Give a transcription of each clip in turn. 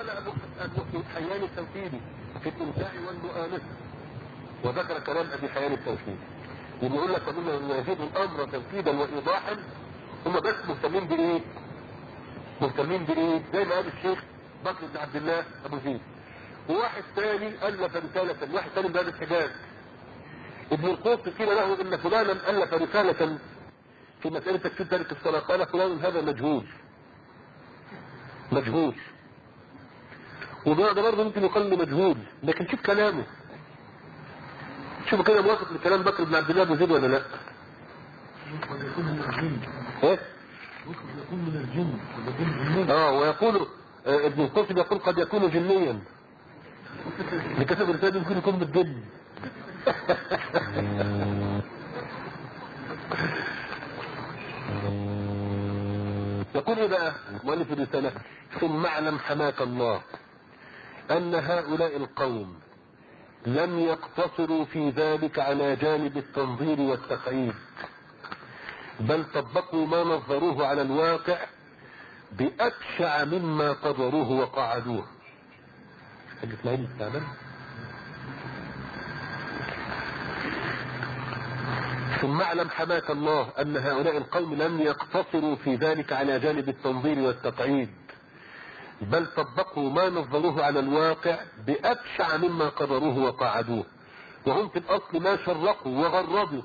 قال ابو ابو حيان التوحيدي في الامتاع والمؤانسه وذكر كلام ابي حيان التوحيدي وبيقول لك ان يزيد الامر توكيدا وايضاحا هم بس مهتمين بايه؟ مهتمين بايه؟ زي ما قال الشيخ بكر بن عبد الله ابو زيد وواحد ثاني الف رساله واحد ثاني من بلاد الحجاز ابن القوس قيل له ان فلانا الف رساله في مساله تكفير تارك الصلاه قال فلان هذا مجهول مجهول وده ده برضه ممكن يقال مجهول لكن شوف كلامه شوف كده موافق لكلام بكر بن عبد الله ابو زيد ولا لا؟ قد يكون من الجن ايه؟ قد يكون من الجن قد يكون جنين اه ويقول آه، ابن القاسم يقول قد يكون جنيا اللي كتب الرسالة يمكن يكون بالجن يقول ايه بقى مؤلف الرسالة ثم اعلم حماك الله ان هؤلاء القوم لم يقتصروا في ذلك على جانب التنظير والتقعيد بل طبقوا ما نظروه على الواقع بأبشع مما قدروه وقعدوه حاجة اسماعيل التعبان ثم اعلم حماك الله ان هؤلاء القوم لم يقتصروا في ذلك على جانب التنظير والتقعيد بل طبقوا ما نظروه على الواقع بأبشع مما قدروه وقعدوه وهم في الأصل ما شرقوا وغربوا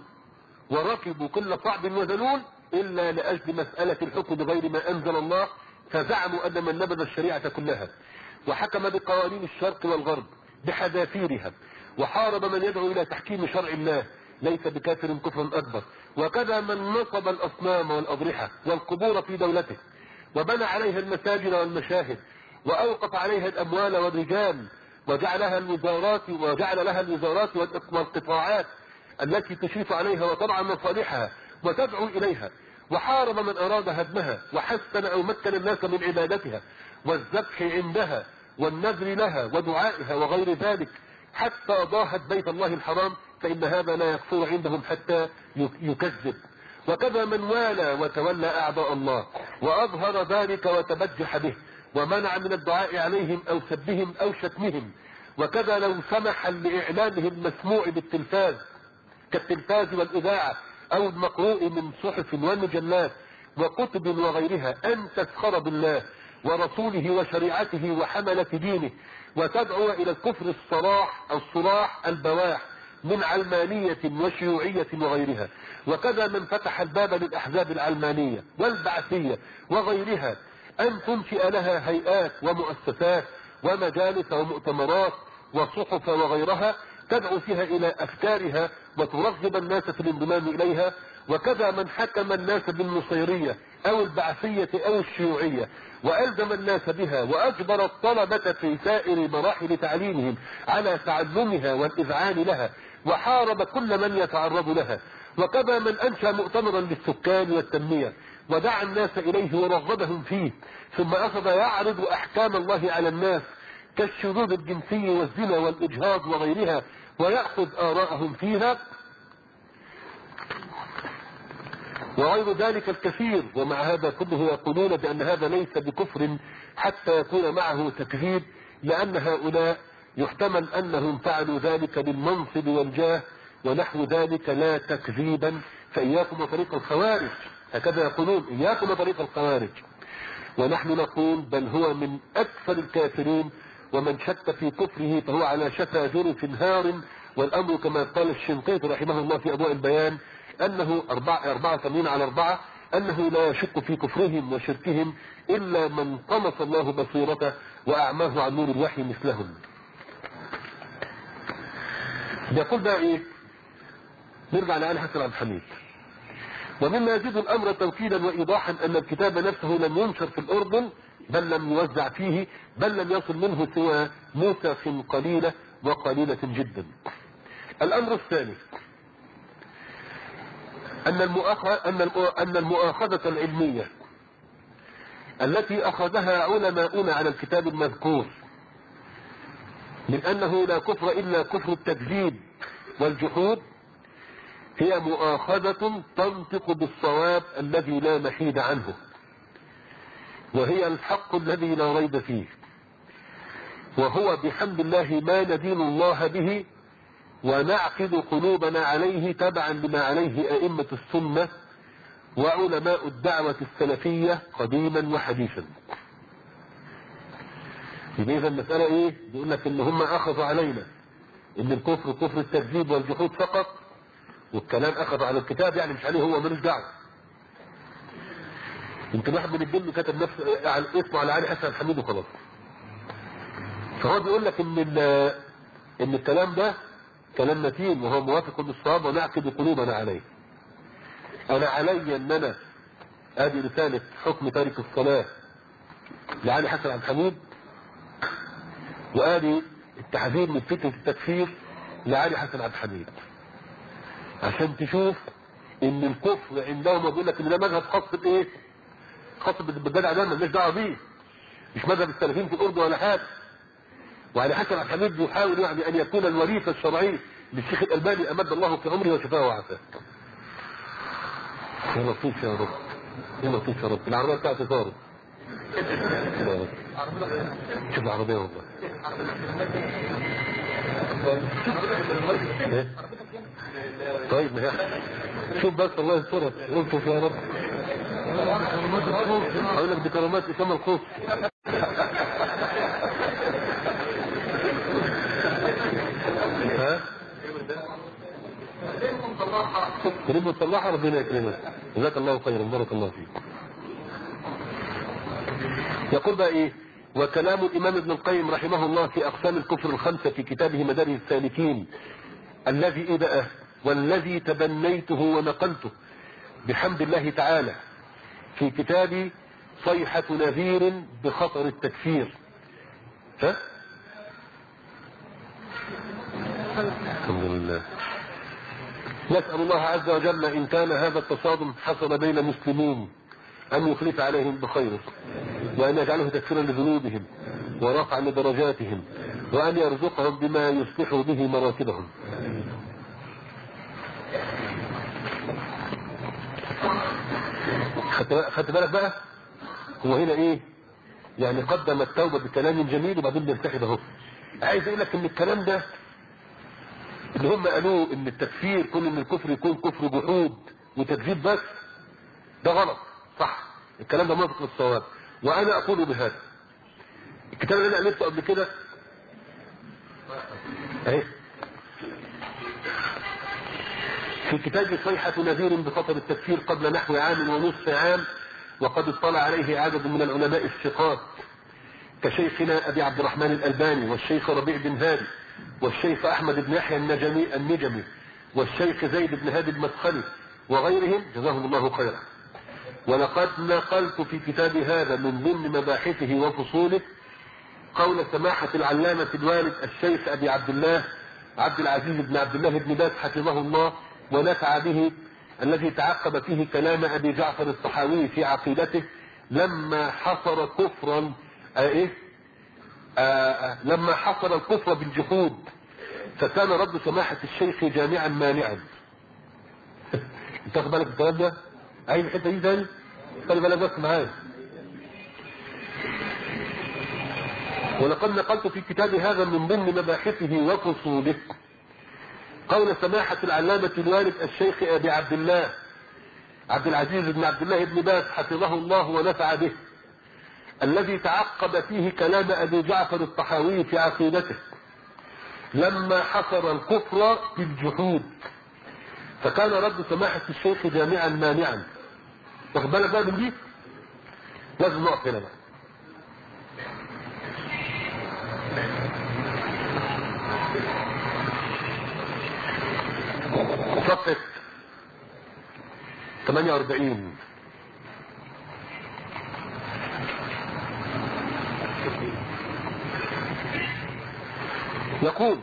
وركبوا كل صعب وذلول إلا لأجل مسألة الحكم بغير ما أنزل الله فزعموا أن من نبذ الشريعة كلها وحكم بقوانين الشرق والغرب بحذافيرها وحارب من يدعو إلى تحكيم شرع الله ليس بكافر كفرا أكبر وكذا من نصب الأصنام والأضرحة والقبور في دولته وبنى عليها المساجد والمشاهد وأوقف عليها الأموال والرجال وجعلها الوزارات وجعل لها الوزارات والقطاعات التي تشرف عليها وترعى مصالحها وتدعو إليها وحارب من أراد هدمها وحسن أو مكن الناس من عبادتها والذبح عندها والنذر لها ودعائها وغير ذلك حتى ضاهت بيت الله الحرام فإن هذا لا يكفر عندهم حتى يكذب وكذا من والى وتولى أعداء الله وأظهر ذلك وتبجح به ومنع من الدعاء عليهم أو سبهم أو شتمهم وكذا لو سمح لإعلانه المسموع بالتلفاز كالتلفاز والإذاعة أو المقروء من صحف والمجلات وكتب وغيرها أن تسخر بالله ورسوله وشريعته وحملة دينه وتدعو إلى الكفر الصراح أو الصراح البواح من علمانية وشيوعية وغيرها وكذا من فتح الباب للأحزاب العلمانية والبعثية وغيرها أن تنشئ لها هيئات ومؤسسات ومجالس ومؤتمرات وصحف وغيرها تدعو فيها إلى أفكارها وترغب الناس في الانضمام إليها وكذا من حكم الناس بالنصيرية أو البعثية أو الشيوعية وألزم الناس بها وأجبر الطلبة في سائر مراحل تعليمهم على تعلمها والإذعان لها وحارب كل من يتعرض لها وكذا من أنشأ مؤتمرا للسكان والتنمية ودعا الناس إليه ورغبهم فيه ثم أخذ يعرض أحكام الله على الناس كالشذوذ الجنسي والزنا والإجهاض وغيرها ويأخذ آراءهم فيها وغير ذلك الكثير ومع هذا كله يقولون بأن هذا ليس بكفر حتى يكون معه تكذيب لأن هؤلاء يحتمل أنهم فعلوا ذلك للمنصب والجاه ونحو ذلك لا تكذيبا فإياكم وطريق الخوارج هكذا يقولون إياكم وطريق الخوارج ونحن نقول بل هو من أكثر الكافرين ومن شك في كفره فهو على شفا جرف هار والأمر كما قال الشنقيط رحمه الله في أضواء البيان أنه أربعة, أربعة ثمانين على أربعة أنه لا يشك في كفرهم وشركهم إلا من طمس الله بصيرته وأعماه عن نور الوحي مثلهم بيقول بقى إيه نرجع لآل حسن عبد الحميد ومما يزيد الأمر توكيدا وإيضاحا أن الكتاب نفسه لم ينشر في الأردن بل لم يوزع فيه بل لم يصل منه سوى نسخ قليلة وقليلة جدا الأمر الثاني أن المؤاخذة, أن أن المؤاخذة العلمية التي أخذها علماؤنا على الكتاب المذكور من أنه لا كفر إلا كفر التكذيب والجحود هي مؤاخذة تنطق بالصواب الذي لا محيد عنه وهي الحق الذي لا ريب فيه وهو بحمد الله ما ندين الله به ونعقد قلوبنا عليه تبعا لما عليه أئمة السنة وعلماء الدعوة السلفية قديما وحديثا يبقى إذا المسألة إيه؟ بيقول لك إن هم أخذوا علينا إن الكفر كفر التكذيب والجحود فقط والكلام أخذوا على الكتاب يعني مش عليه هو ملوش دعوة يمكن واحد من الجن كتب نفسه على اسمه على علي حسن حميد وخلاص فهو بيقول لك ان ال- ان الكلام ده كلام متين وهو موافق بالصواب ونعقد قلوبنا عليه انا علي ان انا ادي رسالة حكم تارك الصلاة لعلي حسن عبد الحميد وادي التحذير من فتنة التكفير لعلي حسن عبد الحميد عشان تشوف ان الكفر عندهم بيقول لك ان ده مذهب خاص بايه؟ خاص بالجدع ده مالناش دعوه بيه مش مذهب السلفيين في الاردن ولا حاجه وعلى حسن عبد الحميد يحاول يعني ان يكون الوريث الشرعي للشيخ الالباني امد الله في عمره وشفاه وعافاه يا لطيف يا رب يا لطيف يا رب العربيه بتاعتي صارت يا رب. شوف العربيه والله إيه؟ طيب ما هي- شوف بس الله يسترك الطف يا رب اقول لك دي كرامات اسامه الخوف ها كريم مصلحة ربنا يكرمك جزاك الله خيرا بارك الله فيك يقول بقى ايه وكلام الامام ابن القيم رحمه الله في اقسام الكفر الخمسة في كتابه مدارج السالكين الذي ايه بقى والذي تبنيته ونقلته بحمد الله تعالى في كتاب صيحة نذير بخطر التكفير ها الحمد لله نسأل الله عز وجل إن كان هذا التصادم حصل بين مسلمين أن يخلف عليهم بخير وأن يجعله تكفيرا لذنوبهم ورفعا لدرجاتهم وأن يرزقهم بما يصلح به مراتبهم خدت بالك- خدت بالك بقى هو هنا ايه يعني قدم التوبة بكلام جميل وبعدين بينتحب اهو عايز اقول لك ان الكلام ده اللي هم قالوه ان التكفير كل ان الكفر يكون كفر جحود وتكذيب بس ده غلط صح الكلام ده موافق للصواب وانا اقول بهذا الكتاب اللي انا الفته قبل كده اهي في كتاب صيحة نذير بخطر التكفير قبل نحو عام ونصف عام وقد اطلع عليه عدد من العلماء الثقات كشيخنا ابي عبد الرحمن الالباني والشيخ ربيع بن هادي والشيخ احمد بن يحيى النجمي النجمي والشيخ زيد بن هادي المدخلي وغيرهم جزاهم الله خيرا ولقد نقلت في كتاب هذا من ضمن مباحثه وفصوله قول سماحة العلامة الوالد الشيخ أبي عبد الله عبد العزيز بن عبد الله بن باز حفظه الله ونفع به الذي تعقب فيه كلام أبي جعفر الصحاوي في عقيدته لما حصر كفرا آه إيه آه آه لما حصر الكفر بالجحود فكان رد سماحة الشيخ جامعا مانعا انت واخد بالك من الكلام ده؟ عايز الحته دي تاني؟ خلي بالك بس معايا ولقد نقلت في كتاب هذا من ضمن مباحثه وفصوله قول سماحة العلامة الوالد الشيخ أبي عبد الله عبد العزيز بن عبد الله بن باز حفظه الله ونفع به الذي تعقب فيه كلام أبي جعفر الطحاوي في عقيدته لما حصر الكفر بالجحود فكان رد سماحة الشيخ جامعا مانعا واخد بالك بقى من دي لازم نقف هنا بقى صفحة 48 يقول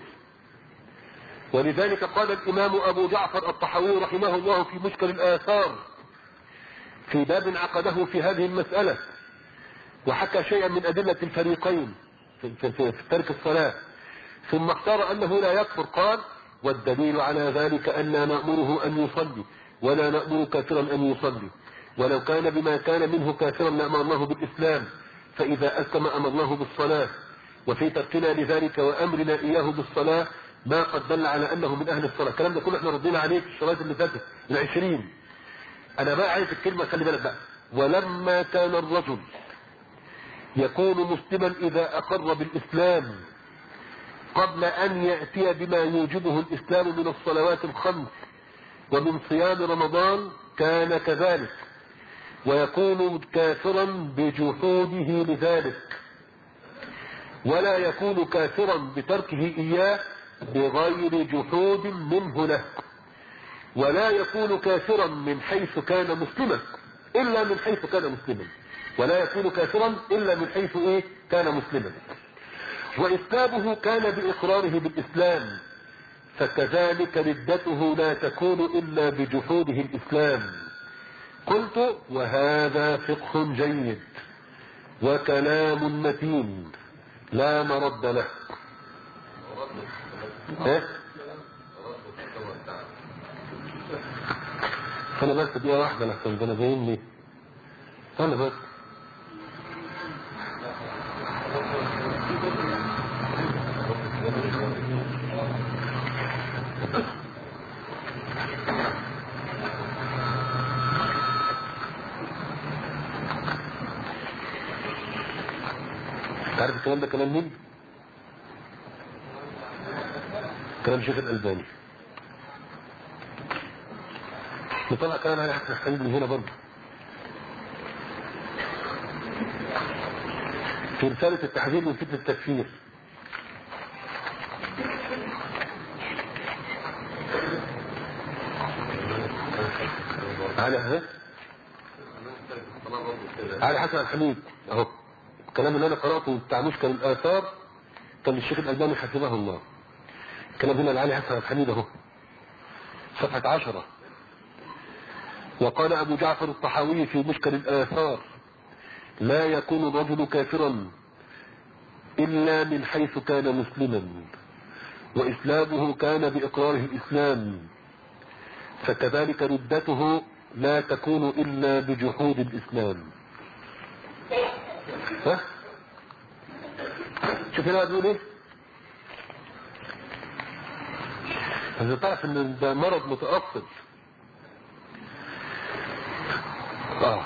ولذلك قال الإمام أبو جعفر الطحاوي رحمه الله في مشكل الآثار في باب عقده في هذه المسألة وحكى شيئا من أدلة الفريقين في, في, في, في ترك الصلاة ثم اختار أنه لا يكفر قال والدليل على ذلك أننا نأمره أن يصلي ولا نأمر كافرا أن يصلي ولو كان بما كان منه كافرا لأمرناه بالإسلام فإذا أسلم أمرناه بالصلاة وفي تركنا لذلك وامرنا اياه بالصلاه ما قد دل على انه من اهل الصلاه الكلام ده كله احنا ردينا عليه في الشرايط اللي فاتت العشرين انا بقى عايز الكلمه خلي بالك بقى ولما كان الرجل يكون مسلما اذا اقر بالاسلام قبل ان ياتي بما يوجبه الاسلام من الصلوات الخمس ومن صيام رمضان كان كذلك ويكون كافرا بجحوده لذلك ولا يكون كافرا بتركه اياه بغير جحود منه له ولا يكون كافرا من حيث كان مسلما الا من حيث كان مسلما ولا يكون كافرا الا من حيث ايه كان مسلما واسلامه كان باقراره بالاسلام فكذلك ردته لا تكون الا بجحوده الاسلام قلت وهذا فقه جيد وكلام متين لا مرد له ايه انا بس دقيقة واحدة لحسن ده انا باين لي انا بس تعرف الكلام ده كلام مين؟ كلام شيخ الألباني نطلع كلام على حسن الحبيب من هنا برضه في رسالة التحذير من فتنة التكفير على ها؟ على حسن الحميد اهو الكلام اللي انا قراته بتاع مشكل الاثار كان للشيخ الالباني حفظه الله الكلام هنا لعلي حسن الحميد اهو صفحة عشرة وقال ابو جعفر الطحاوي في مشكل الاثار لا يكون الرجل كافرا الا من حيث كان مسلما واسلامه كان باقراره الاسلام فكذلك ردته لا تكون الا بجحود الاسلام ها شوف هنا بيقول ايه انت تعرف ان ده مرض متأصل اه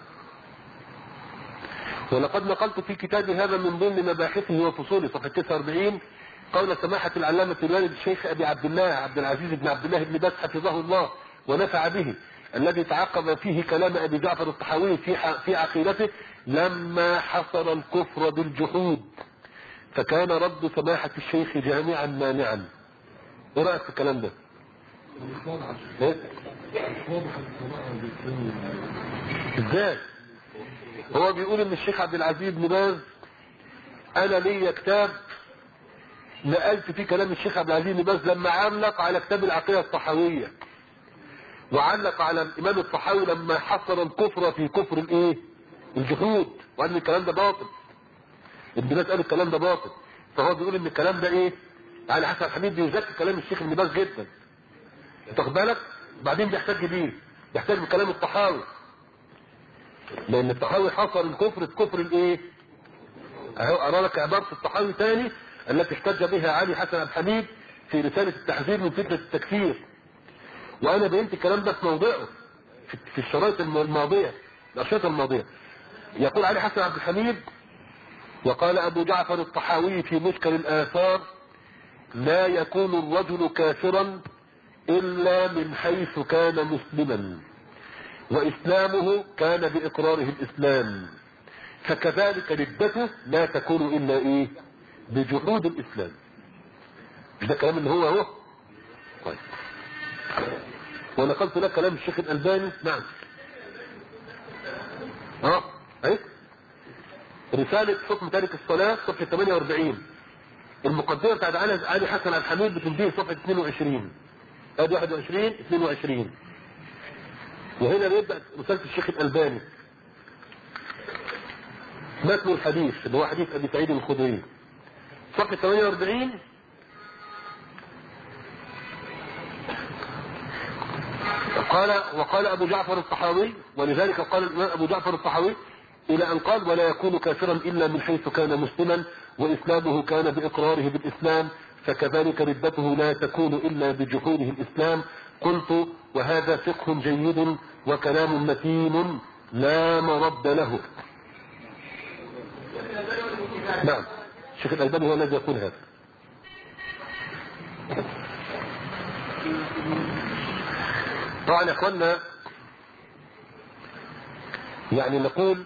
ولقد نقلت في كتابي هذا من ضمن مباحثه وفصوله صفحة 49 قول سماحة العلامة الوالد الشيخ أبي عبد الله عبد العزيز بن عبد الله بن باز حفظه الله ونفع به الذي تعقب فيه كلام أبي جعفر الطحاوي في في عقيدته لما حصر الكفر بالجحود فكان رد سماحة الشيخ جامعا مانعا ايه رأيك في الكلام ده؟ ايه؟ واضح القراءة بالإسلام ازاي؟ هو بيقول ان الشيخ عبد العزيز بن باز انا ليا كتاب نقلت فيه كلام الشيخ عبد العزيز بن باز لما علق على كتاب العقيده الطحاويه وعلق على الامام الطحاوي لما حصر الكفر في كفر الايه؟ الجحود وان الكلام ده باطل ابن باز قال الكلام ده باطل فهو بيقول ان الكلام ده ايه؟ علي حسن حميد بيزكي كلام الشيخ ابن باز جدا تاخد بالك؟ بعدين بيحتاج بيه يحتاج بكلام الطحاوي لان الطحاوي حصر الكفر في كفر الايه اهو ارى لك عبارة الطحاوي تاني التي احتج بها علي حسن عبد الحميد في رسالة التحذير من فتنة التكفير وانا بينت الكلام ده في موضعه في- في الشرايط الم- الماضية الاشرطة الماضية يقول علي حسن عبد الحميد وقال ابو جعفر الطحاوي في مشكل الاثار لا يكون الرجل كافرا الا من حيث كان مسلما وإسلامه كان بإقراره الإسلام فكذلك ردته لا تكون إلا إيه بجحود الإسلام مش ده كلام اللي هو هو طيب ونقلت لك كلام الشيخ الألباني نعم اه ايه رسالة حكم تارك الصلاة صفحة 48 المقدمة بتاعت علي علي حسن عبد الحميد بتنتهي صفحة 22 ادي 21 22 وهنا بيبدأ رسالة الشيخ الألباني متن الحديث اللي هو حديث أبي سعيد الخدري صفحة 48 قال وقال أبو جعفر الطحاوي ولذلك قال الإمام أبو جعفر الطحاوي إلى أن قال ولا يكون كافرا إلا من حيث كان مسلما وإسلامه كان بإقراره بالإسلام فكذلك ردته لا تكون إلا بجحوده الإسلام قلت وهذا فقه جيد وكلام متين لا مرد له نعم الشيخ الألباني هو الذي يقول هذا طبعا يا اخوانا يعني نقول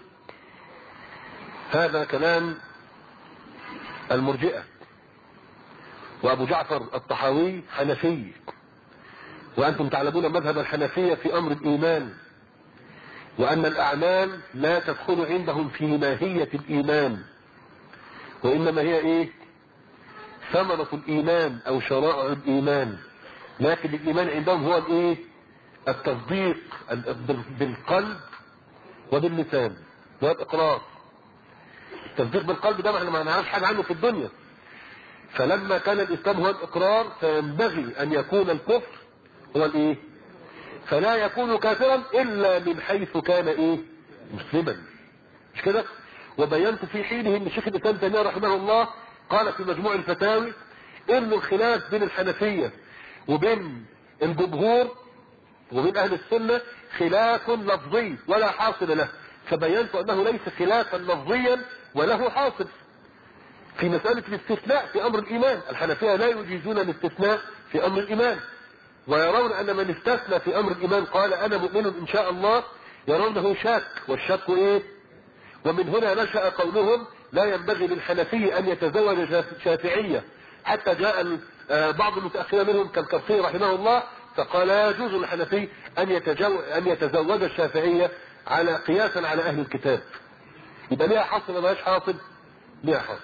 هذا كلام المرجئة وابو جعفر الطحاوي حنفي وانتم تعلمون مذهب الحنفية في امر الايمان وان الاعمال لا تدخل عندهم في ماهية الايمان وانما هي ايه ثمرة الايمان او شرائع الايمان لكن الايمان عندهم هو الايه التصديق بالقلب وباللسان والاقرار التصديق بالقلب ده احنا ما نعرفش حاجه عنه في الدنيا فلما كان الاسلام هو الاقرار فينبغي ان يكون الكفر هو الايه فلا يكون كافرا الا من حيث كان ايه مسلما مش كده وبينت في حينه ان شيخ الاسلام تيميه رحمه الله قال في مجموع الفتاوي ان الخلاف بين الحنفيه وبين الجمهور وبين اهل السنه خلاف لفظي ولا حاصل له فبينت انه ليس خلافا لفظيا وله حاصل في مسألة الاستثناء في أمر الإيمان الحنفية لا يجيزون الاستثناء في أمر الإيمان ويرون أن من استثنى في أمر الإيمان قال أنا مؤمن إن شاء الله يرونه شاك والشك إيه ومن هنا نشأ قولهم لا ينبغي للحنفي أن يتزوج شافعية حتى جاء بعض المتأخرين منهم كالكفي رحمه الله فقال لا يجوز للحنفي أن, يتجو... أن يتزوج الشافعية على قياسا على أهل الكتاب يبقى ليها حاصل ولا مالهاش حاصل؟ ليها حاصل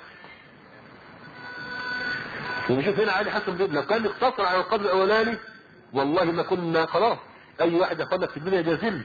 ونشوف هنا علي حسن بن لو كان اقتصر على القبر الاولاني والله ما كنا خلاص اي واحد يقول في الدنيا جازل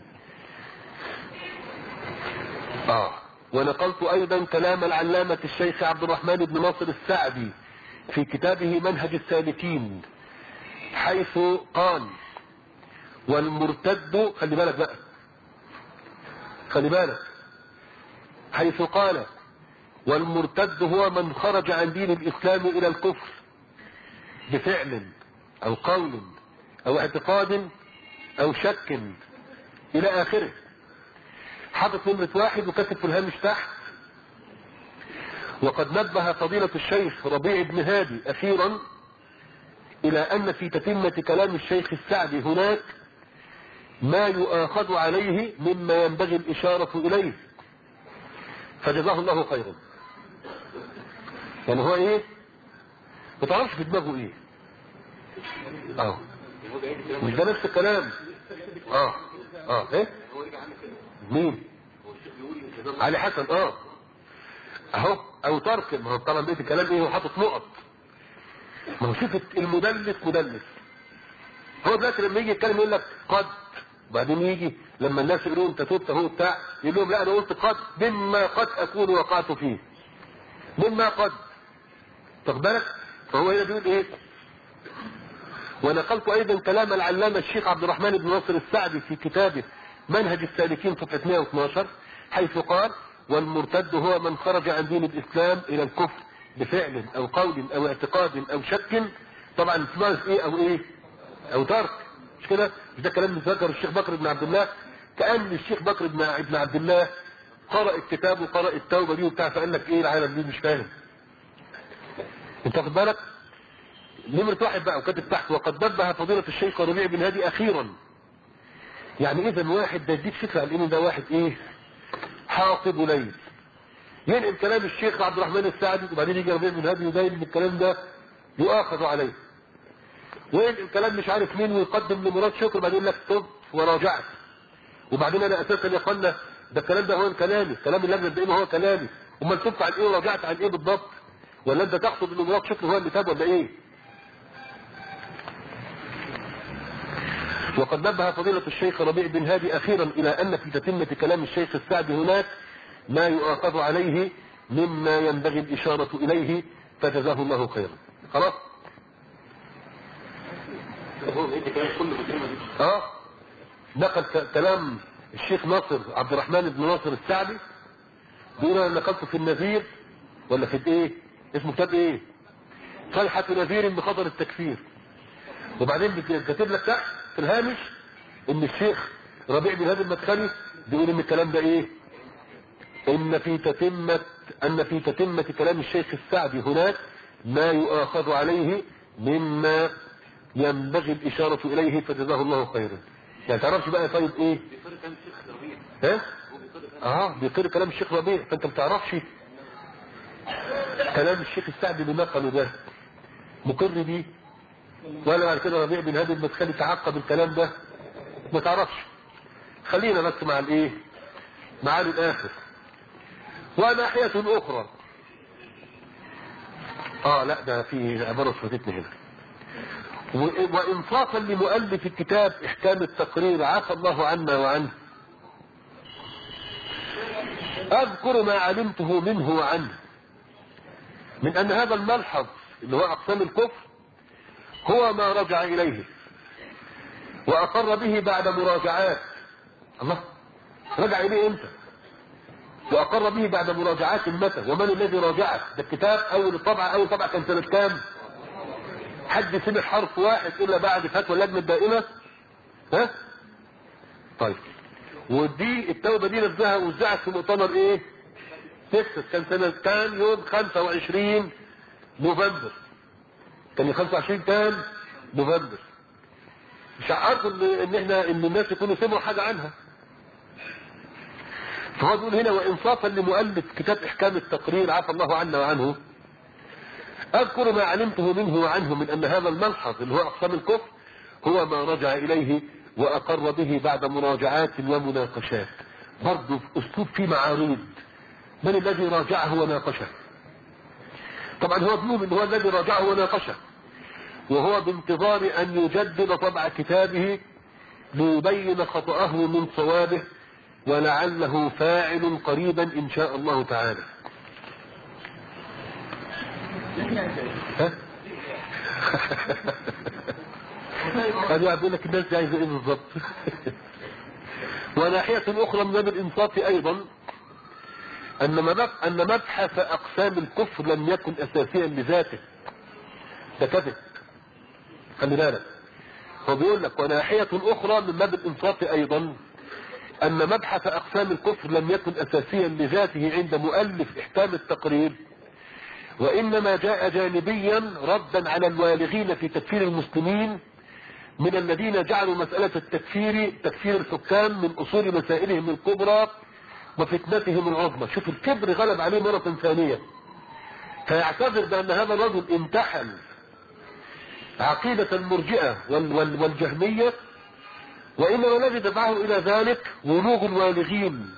اه ونقلت ايضا كلام العلامة الشيخ عبد الرحمن بن ناصر السعدي في كتابه منهج السالكين حيث قال والمرتد خلي بالك بقى خلي بالك حيث قال والمرتد هو من خرج عن دين الإسلام إلى الكفر بفعل أو قول أو اعتقاد أو شك إلى آخره حاطط نمرة واحد وكتب في الهامش تحت وقد نبه فضيلة الشيخ ربيع بن هادي أخيرا إلى أن في تتمة كلام الشيخ السعدي هناك ما يؤاخذ عليه مما ينبغي الإشارة إليه فجزاه الله خيرا يعني هو ايه ما تعرفش في دماغه ايه اه مش ده نفس الكلام اه اه ايه مين علي حسن اه اهو او ترك ما هو طبعا بقيه الكلام ايه هو حاطط نقط ما هو شوف المدلس مدلس هو دلوقتي لما يجي يتكلم يقول لك قد وبعدين يجي لما الناس يقولوا انت تبت اهو بتاع يقول لهم لا انا قلت قد مما قد اكون وقعت فيه مما قد واخد بالك فهو هنا بيقول ايه ونقلت ايضا كلام العلامة الشيخ عبد الرحمن بن ناصر السعدي في كتابه منهج السالكين صفحة 112 حيث قال والمرتد هو من خرج عن دين الاسلام الى الكفر بفعل او قول او اعتقاد او شك طبعا اسمها ايه او ايه او ترك مش كده مش ده كلام ذكر الشيخ بكر بن عبد الله كأن الشيخ بكر بن ابن عبد الله قرأ الكتاب وقرأ التوبة دي وبتاع فقال لك ايه العالم دي مش فاهم انت واخد بالك نمرة واحد بقى وكاتب تحت وقد نبه فضيلة الشيخ ربيع بن هادي اخيرا يعني اذا واحد ده يديك فكرة عن ان ده واحد ايه حاطب ليل ينقل كلام الشيخ عبد الرحمن السعدي وبعدين يجي ربيع بن هادي ويبين ان الكلام ده يؤاخذ عليه وينقل كلام مش عارف مين ويقدم لمراد شكر بعدين يقول لك طب وراجعت وبعدين انا اساسا يا اخوانا ده الكلام ده هو كلامي كلام اللجنه الدائمه هو كلامي امال تبت عن ايه وراجعت عن ايه بالضبط ولا انت تقصد ان مراد شكر هو اللي تاب ولا ايه وقد نبه فضيلة الشيخ ربيع بن هادي اخيرا الى ان في تتمة كلام الشيخ السعدي هناك ما يؤاخذ عليه مما ينبغي الاشارة اليه فجزاه الله خيرا خلاص اه نقل كلام الشيخ ناصر عبد الرحمن بن ناصر السعدي بيقول انا نقلت في النذير ولا في ايه اسمه كتاب ايه صيحة نذير بخطر التكفير وبعدين كاتب لك تحت في الهامش ان الشيخ ربيع بن هادي المدخلي بيقول ان الكلام ده ايه ان في تتمة ان في تتمة كلام الشيخ السعدي هناك ما يؤاخذ عليه مما ينبغي الاشارة اليه فجزاه الله خيرا يعني تعرفش بقى طيب ايه ها اه بيقر كلام الشيخ ربيع فانت ما بتعرفش كلام الشيخ السعدي اللي نقله ده مقر بيه ولا بعد كده ربيع بن هادي المدخلي تعقب الكلام ده ما تعرفش خلينا بس مع الايه مع الاخر وناحية اخرى اه لا ده في عبارة فاتتني هنا و- وانصافا لمؤلف الكتاب احكام التقرير عفى الله عنا وعنه اذكر ما علمته منه وعنه من ان هذا الملحظ اللي هو اقسام الكفر هو ما رجع اليه واقر به بعد مراجعات الله رجع اليه امتى واقر به بعد مراجعات متى ومن الذي راجعه ده الكتاب اول طبعه اول طبعه كان سنه كام حد سمع حرف واحد الا بعد فتوى اللجنه الدائمه ها طيب ودي التوبه دي نفسها وزعت في مؤتمر ايه تكساس كان سنه كان يوم 25 نوفمبر كان 25 كان نوفمبر مش عارفوا ان ان احنا ان الناس يكونوا سمعوا حاجه عنها فهو بيقول هنا وانصافا لمؤلف كتاب احكام التقرير عفى الله عنا وعنه اذكر ما علمته منه وعنه من ان هذا الملحظ اللي هو اقسام الكفر هو ما رجع اليه واقر به بعد مراجعات ومناقشات برضه في اسلوب فيه معارض من الذي راجعه وناقشه طبعا هو بيقول ان هو الذي راجعه وناقشه وهو بانتظار ان يجدد طبع كتابه ليبين خطأه من صوابه ولعله فاعل قريبا ان شاء الله تعالى ها؟ هذا واحد بيقول لك الناس دي عايزه ايه بالظبط وناحية اخرى من باب الانصاف ايضا ان مبحث ان مبحث اقسام الكفر لم يكن اساسيا لذاته ده كذب خلي بالك هو بيقول لك وناحية اخرى من باب الانصاف ايضا ان مبحث اقسام الكفر لم يكن اساسيا لذاته عند مؤلف احكام التقرير وانما جاء جانبيا ردا على الوالغين في تكفير المسلمين من الذين جعلوا مسألة التكفير تكفير الحكام من اصول مسائلهم الكبرى وفتنتهم العظمى شوف الكبر غلب عليه مرة ثانية فيعتذر بان هذا الرجل امتحن عقيدة المرجئة وال وال والجهمية وإنما الذي دفعه إلى ذلك ولوغ الوالغين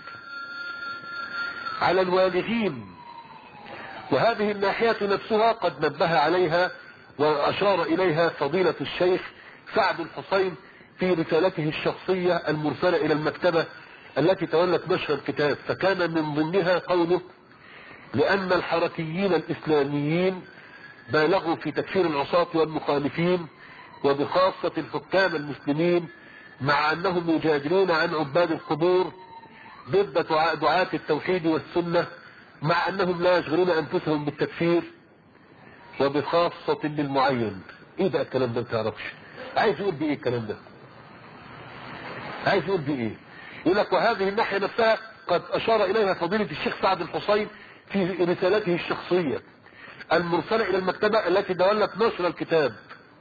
على الوالغين وهذه الناحية نفسها قد نبه عليها وأشار إليها فضيلة الشيخ سعد الحسين في رسالته الشخصية المرسلة إلى المكتبة التي تولت نشر الكتاب فكان من ضمنها قوله لأن الحركيين الإسلاميين بالغوا في تكفير العصاة والمخالفين وبخاصة الحكام المسلمين مع أنهم يجادلون عن عباد القبور ضد دعاة التوحيد والسنة مع أنهم لا يشغلون أنفسهم بالتكفير وبخاصة للمعين إيه بقى الكلام ده ما تعرفش عايز يقول بإيه الكلام ده عايز يقول بإيه يقول لك وهذه الناحية نفسها قد أشار إليها فضيلة الشيخ سعد الحسين في رسالته الشخصية المرسلة إلى المكتبة التي دولت نشر الكتاب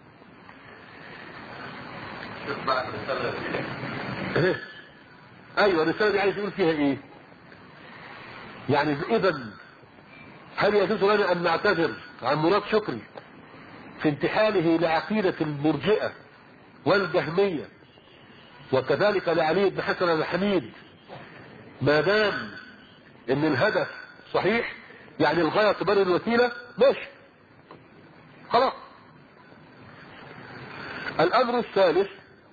إيه؟ ايوه الرسالة دي عايز يقول فيها ايه يعني اذا هل يجوز لنا ان نعتذر عن مراد شكري في انتحاله لعقيدة المرجئة والجهمية وكذلك لعلي بن حسن الحميد ما دام ان الهدف صحيح يعني الغاية تبرر الوسيلة ماشي خلاص الامر الثالث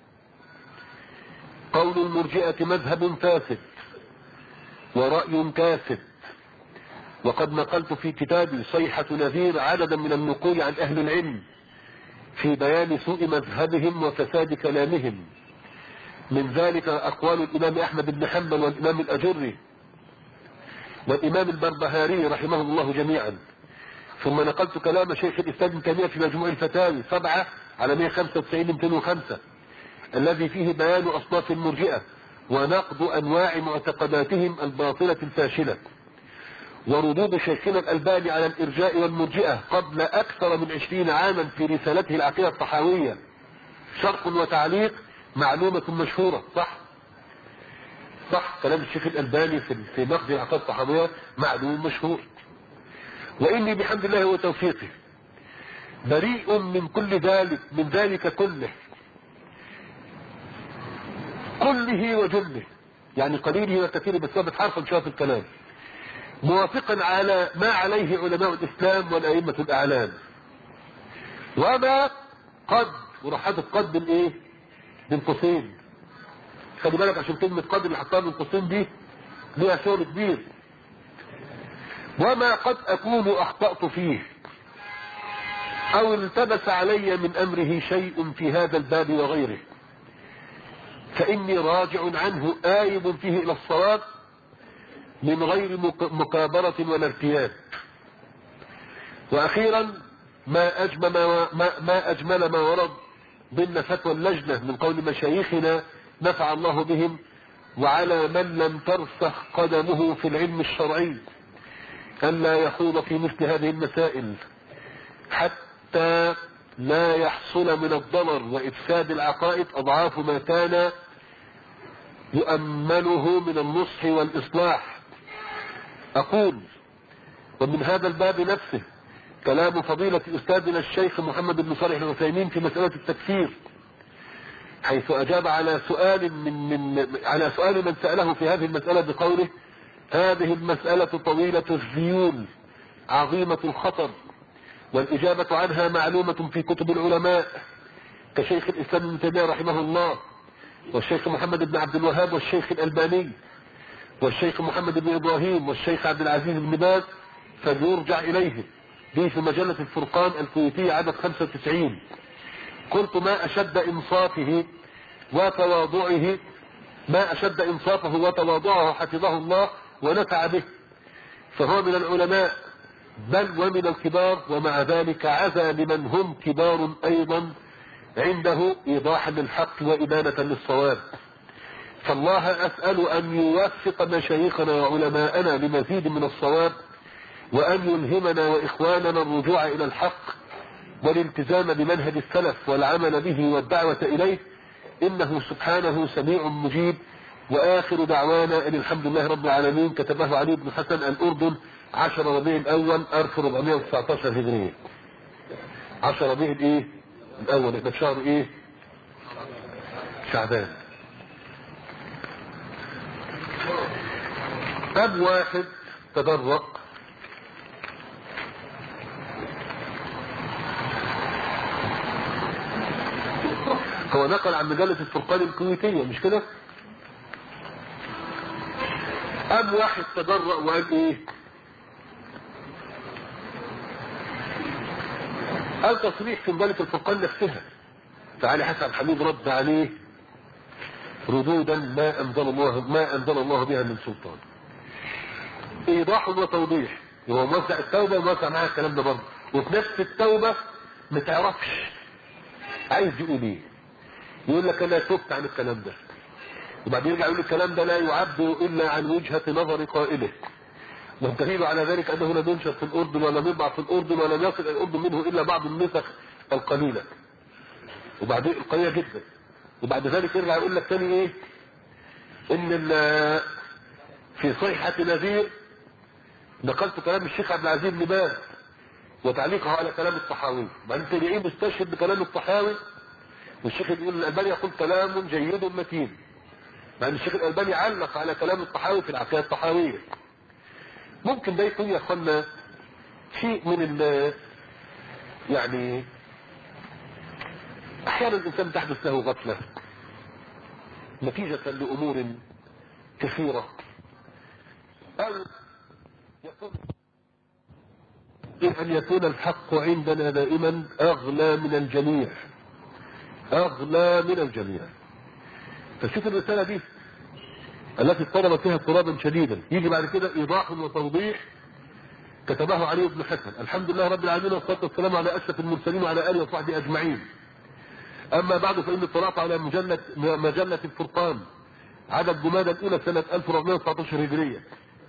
قول المرجئة مذهب فاسد ورأي كاسد وقد نقلت في كتابي صيحة نذير عددا من النقول عن أهل العلم في بيان سوء مذهبهم وفساد كلامهم من ذلك أقوال الإمام أحمد بن حنبل والإمام الأجري والإمام البربهاري رحمه الله جميعا ثم نقلت كلام شيخ الإسلام ابن تيمية في مجموع الفتاوي سبعة على 195 205 الذي فيه بيان أصناف المرجئة ونقد أنواع معتقداتهم الباطلة الفاشلة وردود شيخنا الألباني على الإرجاء والمرجئة قبل أكثر من عشرين عاما في رسالته العقيدة الطحاوية شرح وتعليق معلومة مشهورة صح صح كلام الشيخ الألباني في في نقد العقيدة الطحاوية معلوم مشهور وإني بحمد الله وتوفيقه بريء من كل ذلك من ذلك كله كله وجله يعني قليله وكثيره بسبب حرف شوية في الكلام موافقا على ما عليه علماء الإسلام والأئمة الأعلام وما قد وراح حاطط قد بالايه بين قوسين خلي بالك عشان كلمة قد اللي حطها بين قوسين دي ليها شغل كبير وما قد أكون أخطأت فيه أو التبس علي من أمره شيء في هذا الباب وغيره فإني راجع عنه آيب فيه إلى الصواب من غير مك- مكابرة ولا ارتياب وأخيرا ما أجمل ما, ما, ما أجمل ما ورد ضمن فتوى اللجنة من قول مشايخنا نفع الله بهم وعلى من لم ترسخ قدمه في العلم الشرعي ألا يخوض في مثل هذه المسائل حتى لا يحصل من الضرر وإفساد العقائد أضعاف ما كان يؤمله من النصح والإصلاح أقول ومن هذا الباب نفسه كلام فضيلة أستاذنا الشيخ محمد بن صالح العثيمين في مسألة التكفير حيث أجاب على سؤال من, من على سؤال من سأله في هذه المسألة بقوله هذه المسألة طويلة الذيول عظيمة الخطر والإجابة عنها معلومة في كتب العلماء كشيخ الإسلام ابن تيمية رحمه الله والشيخ محمد بن عبد الوهاب والشيخ الألباني والشيخ محمد بن إبراهيم والشيخ عبد العزيز بن باز فليرجع إليه دي في مجلة الفرقان الكويتية عدد 95 قلت ما أشد إنصافه وتواضعه ما أشد إنصافه وتواضعه حفظه الله ونفع به فهو من العلماء بل ومن الكبار ومع ذلك عزى لمن هم كبار أيضا عنده إيضاحا للحق وإبانة للصواب فالله أسأل أن يوفق مشايخنا وعلماءنا لمزيد من الصواب وأن يلهمنا وإخواننا الرجوع إلى الحق والالتزام بمنهج السلف والعمل به والدعوة إليه إنه سبحانه سميع مجيب وآخر دعوانا أن الحمد لله رب العالمين كتبه علي بن حسن الأردن 10 ربيع الأول 1419 هجرية 10 ربيع الإيه؟ الأول احنا في شهر إيه؟ شعبان أب واحد تدرق هو نقل عن مجلة الفرقان الكويتية مش كده؟ أب واحد تجرأ وقال إيه؟ قال تصريح في مجلة الفرقان نفسها فعلي حسن حميد رد عليه ردودا ما أنزل الله ما أنزل الله بها من سلطان. إيضاح وتوضيح هو موسع التوبة وموسع معاها الكلام ده برضه وفي نفس التوبة ما تعرفش عايز يقول ايه يقول لك انا تبت عن الكلام ده وبعدين يرجع يقول الكلام ده لا يعد الا عن وجهة نظر قائله والدليل على ذلك انه لم ينشر في الاردن ولم يطبع في الاردن ولم يصل الى الاردن منه الا بعض النسخ القليلة وبعدين القليلة جدا وبعد ذلك يرجع يقول لك تاني ايه ان ال- في صيحة نذير نقلت كلام الشيخ عبد العزيز بن باز وتعليقه على كلام الطحاوي بعدين تلاقيه مستشهد بكلام الطحاوي والشيخ بيقول الالباني يقول كلام جيد متين مع ان الشيخ الالباني علق على كلام الطحاوي في العقيده الطحاويه ممكن ده يكون يا اخوانا شيء من ال يعني احيانا الانسان تحدث له غفله نتيجه لامور كثيره او يكون أن يكون الحق عندنا دائما أغلى من الجميع أغلى من الجميع فشوف الرسالة دي التي اضطربت فيها اضطرابا شديدا يجي بعد كده ايضاح وتوضيح كتبه علي بن حسن الحمد لله رب العالمين والصلاه والسلام على اشرف المرسلين وعلى اله وصحبه اجمعين اما بعد فاني اطلعت على مجله مجله الفرقان عدد جمادى الاولى سنه 1419 هجريه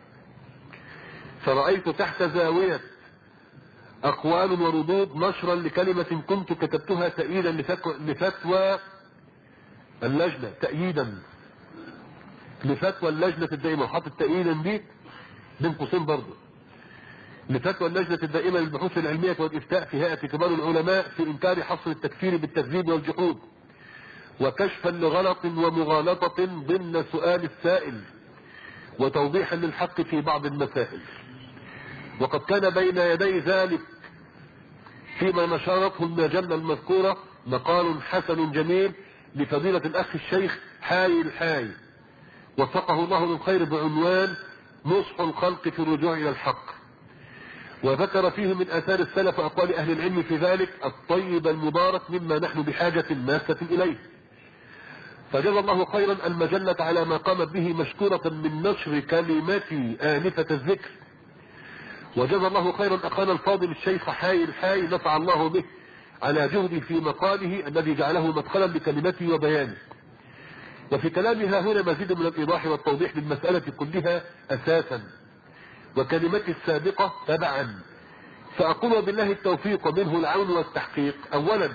فرأيت تحت زاوية أقوال وردود نشرا لكلمة كنت كتبتها تأييدا لفتوى اللجنة تأييدا لفتوى اللجنة الدائمة وحط التأييدا دي بين قوسين برضه لفتوى اللجنة الدائمة للبحوث العلمية والإفتاء في هيئة كبار العلماء في إنكار حصر التكفير بالتكذيب والجحود وكشفا لغلط ومغالطة ضمن سؤال السائل وتوضيحا للحق في بعض المسائل وقد كان بين يدي ذلك فيما نشرته المجلة المذكورة مقال حسن جميل لفضيلة الأخ الشيخ حاي الحاي وفقه الله للخير بعنوان نصح الخلق في الرجوع إلى الحق وذكر فيه من آثار السلف وأقوال أهل العلم في ذلك الطيب المبارك مما نحن بحاجة ماسة إليه فجزا الله خيرا المجلة على ما قامت به مشكورة من نشر كلمتي آنفة الذكر وجزا الله خيرا أخانا الفاضل الشيخ حاي الحاي نفع الله به على جهده في مقاله الذي جعله مدخلا لكلمته وبيانه وفي كلامها هنا مزيد من الإيضاح والتوضيح للمسألة كلها أساسا وكلمتي السابقة تبعا فأقول بالله التوفيق ومنه العون والتحقيق أولا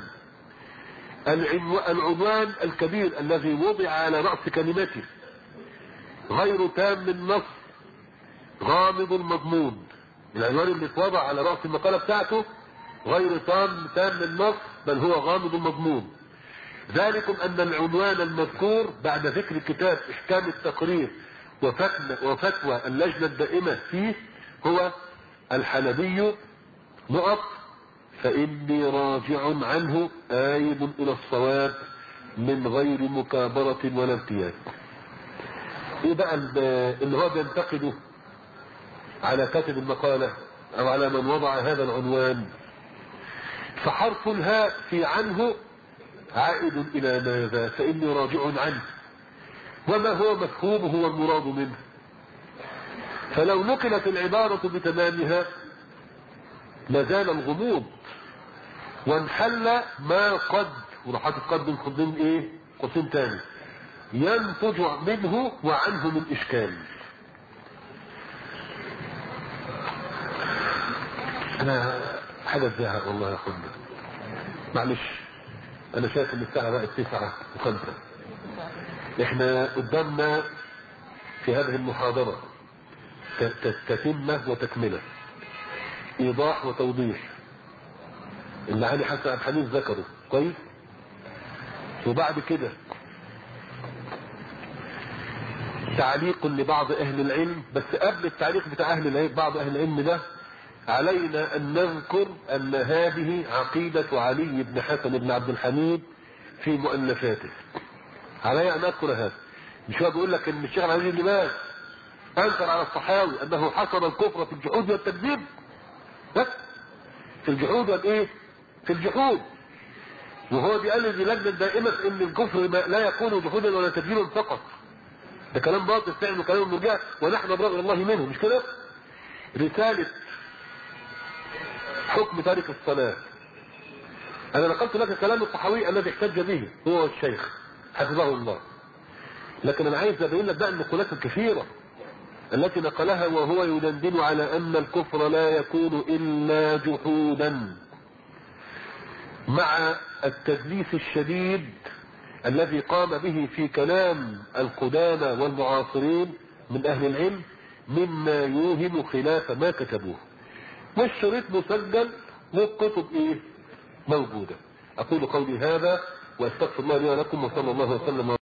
العنوان الكبير الذي وضع على رأس كلمته غير تام النص غامض المضمون العنوان اللي اتوضع على رأس المقالة بتاعته غير تام تام النص بل هو غامض المضمون ذلكم أن العنوان المذكور بعد ذكر كتاب إحكام التقرير وفتوى اللجنة الدائمة فيه هو الحلبي نقط فإني راجع عنه آيب إلى الصواب من غير مكابرة ولا ارتياب ايه بقى اللي هو بينتقده على كاتب المقالة او على من وضع هذا العنوان فحرف الهاء في عنه عائد الى ماذا فاني راجع عنه وما هو مفهومه والمراد منه فلو نقلت العبارة بتمامها لزال الغموض وانحل ما قد وراح قد من قدام ايه قوسين تاني ينتج منه وعنه من اشكال انا حاجه تزهق والله يا اخوانا معلش انا شايف ان الساعه بقت تسعة وخمسة احنا قدامنا في هذه المحاضرة تتمة وتكملة ايضاح وتوضيح اللي علي حسن عبد الحميد ذكره كويس وبعد كده تعليق لبعض اهل العلم بس قبل التعليق بتاع اهل العلم بعض اهل العلم ده علينا ان نذكر ان هذه عقيدة علي بن حسن بن عبد الحميد في مؤلفاته علي ان اذكر هذا مش هو بيقول لك ان الشيخ العزيز بن باز انكر على الصحاوي انه حصر الكفر في الجحود والتكذيب بس في الجحود والايه في الجحود وهو بيقلد لجنة دائمة ان الكفر لا يكون جحودا ولا تكذيبا فقط ده كلام باطل فعل كلام المرجع ونحن نبرأ الله منه مش كده رسالة حكم تارك الصلاة انا نقلت لك كلام الصحوي الذي احتج به هو الشيخ حفظه الله لكن انا عايز ابين لك بقى النقولات الكثيرة التي نقلها وهو يدندن على ان الكفر لا يكون الا جحودا مع التدليس الشديد الذي قام به في كلام القدامى والمعاصرين من اهل العلم مما يوهم خلاف ما كتبوه والشريط مسجل والكتب ايه موجودة اقول قولي هذا واستغفر الله لي ولكم وصلى الله وسلم